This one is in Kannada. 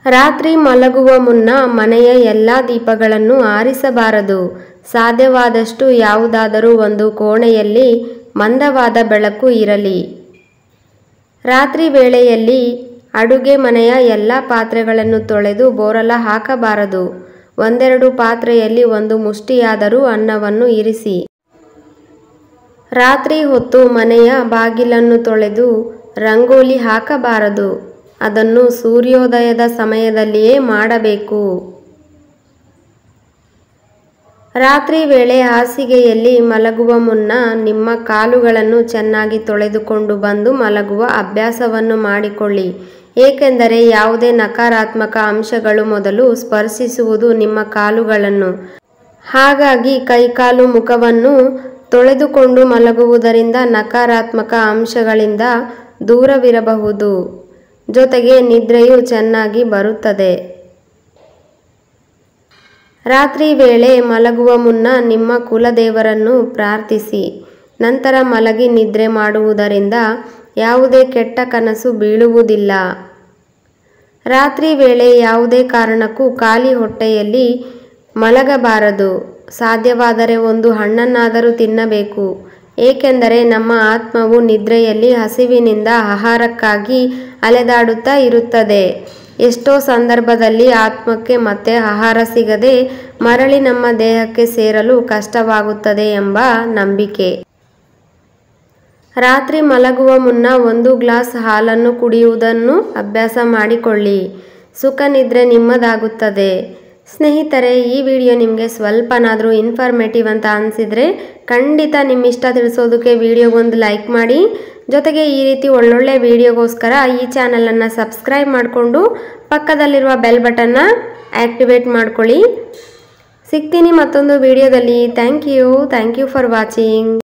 ರಾತ್ರಿ ಮಲಗುವ ಮುನ್ನ ಮನೆಯ ಎಲ್ಲ ದೀಪಗಳನ್ನು ಆರಿಸಬಾರದು ಸಾಧ್ಯವಾದಷ್ಟು ಯಾವುದಾದರೂ ಒಂದು ಕೋಣೆಯಲ್ಲಿ ಮಂದವಾದ ಬೆಳಕು ಇರಲಿ ರಾತ್ರಿ ವೇಳೆಯಲ್ಲಿ ಅಡುಗೆ ಮನೆಯ ಎಲ್ಲ ಪಾತ್ರೆಗಳನ್ನು ತೊಳೆದು ಬೋರಲ ಹಾಕಬಾರದು ಒಂದೆರಡು ಪಾತ್ರೆಯಲ್ಲಿ ಒಂದು ಮುಷ್ಟಿಯಾದರೂ ಅನ್ನವನ್ನು ಇರಿಸಿ ರಾತ್ರಿ ಹೊತ್ತು ಮನೆಯ ಬಾಗಿಲನ್ನು ತೊಳೆದು ರಂಗೋಲಿ ಹಾಕಬಾರದು ಅದನ್ನು ಸೂರ್ಯೋದಯದ ಸಮಯದಲ್ಲಿಯೇ ಮಾಡಬೇಕು ರಾತ್ರಿ ವೇಳೆ ಹಾಸಿಗೆಯಲ್ಲಿ ಮಲಗುವ ಮುನ್ನ ನಿಮ್ಮ ಕಾಲುಗಳನ್ನು ಚೆನ್ನಾಗಿ ತೊಳೆದುಕೊಂಡು ಬಂದು ಮಲಗುವ ಅಭ್ಯಾಸವನ್ನು ಮಾಡಿಕೊಳ್ಳಿ ಏಕೆಂದರೆ ಯಾವುದೇ ನಕಾರಾತ್ಮಕ ಅಂಶಗಳು ಮೊದಲು ಸ್ಪರ್ಶಿಸುವುದು ನಿಮ್ಮ ಕಾಲುಗಳನ್ನು ಹಾಗಾಗಿ ಕೈಕಾಲು ಮುಖವನ್ನು ತೊಳೆದುಕೊಂಡು ಮಲಗುವುದರಿಂದ ನಕಾರಾತ್ಮಕ ಅಂಶಗಳಿಂದ ದೂರವಿರಬಹುದು ಜೊತೆಗೆ ನಿದ್ರೆಯು ಚೆನ್ನಾಗಿ ಬರುತ್ತದೆ ರಾತ್ರಿ ವೇಳೆ ಮಲಗುವ ಮುನ್ನ ನಿಮ್ಮ ಕುಲದೇವರನ್ನು ಪ್ರಾರ್ಥಿಸಿ ನಂತರ ಮಲಗಿ ನಿದ್ರೆ ಮಾಡುವುದರಿಂದ ಯಾವುದೇ ಕೆಟ್ಟ ಕನಸು ಬೀಳುವುದಿಲ್ಲ ರಾತ್ರಿ ವೇಳೆ ಯಾವುದೇ ಕಾರಣಕ್ಕೂ ಖಾಲಿ ಹೊಟ್ಟೆಯಲ್ಲಿ ಮಲಗಬಾರದು ಸಾಧ್ಯವಾದರೆ ಒಂದು ಹಣ್ಣನ್ನಾದರೂ ತಿನ್ನಬೇಕು ಏಕೆಂದರೆ ನಮ್ಮ ಆತ್ಮವು ನಿದ್ರೆಯಲ್ಲಿ ಹಸಿವಿನಿಂದ ಆಹಾರಕ್ಕಾಗಿ ಅಲೆದಾಡುತ್ತಾ ಇರುತ್ತದೆ ಎಷ್ಟೋ ಸಂದರ್ಭದಲ್ಲಿ ಆತ್ಮಕ್ಕೆ ಮತ್ತೆ ಆಹಾರ ಸಿಗದೆ ಮರಳಿ ನಮ್ಮ ದೇಹಕ್ಕೆ ಸೇರಲು ಕಷ್ಟವಾಗುತ್ತದೆ ಎಂಬ ನಂಬಿಕೆ ರಾತ್ರಿ ಮಲಗುವ ಮುನ್ನ ಒಂದು ಗ್ಲಾಸ್ ಹಾಲನ್ನು ಕುಡಿಯುವುದನ್ನು ಅಭ್ಯಾಸ ಮಾಡಿಕೊಳ್ಳಿ ಸುಖ ನಿದ್ರೆ ನಿಮ್ಮದಾಗುತ್ತದೆ ಸ್ನೇಹಿತರೆ ಈ ವಿಡಿಯೋ ನಿಮಗೆ ಸ್ವಲ್ಪನಾದರೂ ಇನ್ಫಾರ್ಮೇಟಿವ್ ಅಂತ ಅನಿಸಿದರೆ ಖಂಡಿತ ನಿಮ್ಮ ಇಷ್ಟ ತಿಳಿಸೋದಕ್ಕೆ ವಿಡಿಯೋಗೊಂದು ಲೈಕ್ ಮಾಡಿ ಜೊತೆಗೆ ಈ ರೀತಿ ಒಳ್ಳೊಳ್ಳೆ ವಿಡಿಯೋಗೋಸ್ಕರ ಈ ಚಾನಲನ್ನು ಸಬ್ಸ್ಕ್ರೈಬ್ ಮಾಡಿಕೊಂಡು ಪಕ್ಕದಲ್ಲಿರುವ ಬೆಲ್ ಬಟನ್ನ ಆ್ಯಕ್ಟಿವೇಟ್ ಮಾಡ್ಕೊಳ್ಳಿ ಸಿಗ್ತೀನಿ ಮತ್ತೊಂದು ವಿಡಿಯೋದಲ್ಲಿ thank you thank you for watching